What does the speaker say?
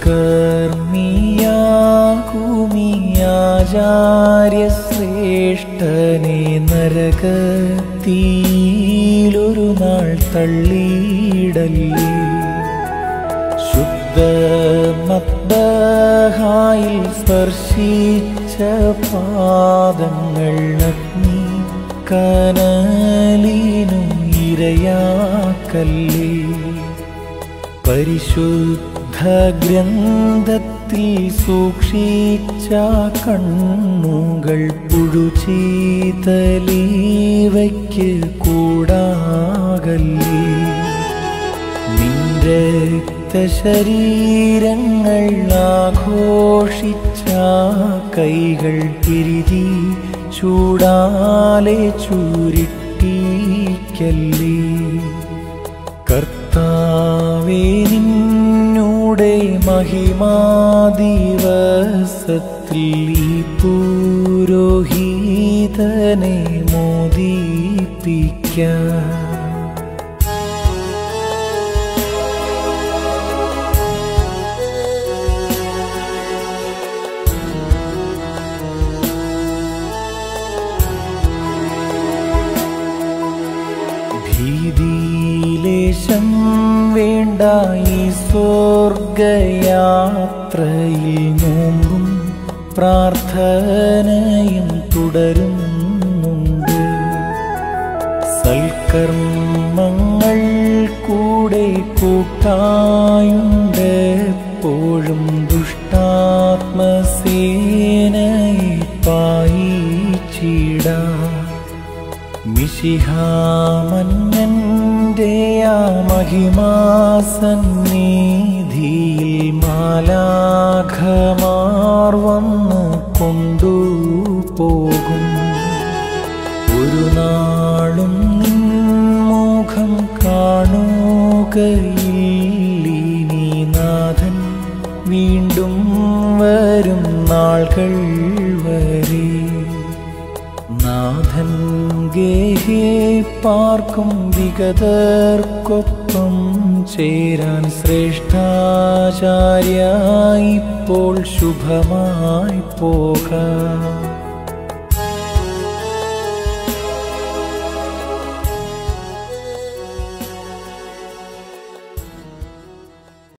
സൽക്കർമ്മിയാകുമിയാചാര്യശ്രേഷ്ഠനെ നരകത്തിയിലൊരു നാൾ തള്ളിയിടല്ലേ ശുദ്ധ മദ്ബഹായിൽ സ്പർശിച്ച പാദങ്ങൾ അഗ്നി കനലിനും ഇരയാക്കല്ലേ പരിശുദ്ധ ഗ്രന്ഥത്തിൽ സൂക്ഷിച്ച കണ്ണുകൾ പുഴുചീതലീവയ്ക്ക് കൂടാകല്ലേ നിന്റെ ശരീരങ്ങൾ ആഘോഷിച്ച കൈകൾ തിരിതി ചൂടാലെ ചൂരിട്ടിക്കല്ലേ കർത്താവേ നിന്നൂടെ മഹിമാദിവസത്തിൽ ഈ പുരോഹിതനെ മോദിപ്പിക്കാം ഭീതിയിലേശം വേണ്ട ഈ സ്വർഗയാത്രയിൽ നോമ്പും പ്രാർത്ഥനയും തുടരുന്നുണ്ട് സൽക്കർമ്മങ്ങൾ കൂടെ കൂട്ടായുണ്ട് എപ്പോഴും ദുഷ്ടാത്മസേനയെ പായിച്ചിടാ മിശിഹാമന്നന്റെ ആ മഹിമാസന്നിധിയിൽ മാലാഖമാർ വന്ന് കൊണ്ടുപോകും ഒരു നാളും നിൻമുഖം കാണുകയില്ലീ നാഥൻ വീണ്ടും വരും നാൾകൾ വരെ നാഥൻ ഗേഹേ പാർക്കും വിഗതർക്കൊപ്പം ചേരാൻ ശ്രേഷ്ഠാചാര്യ ഇപ്പോൾ ശുഭമായി പോകാം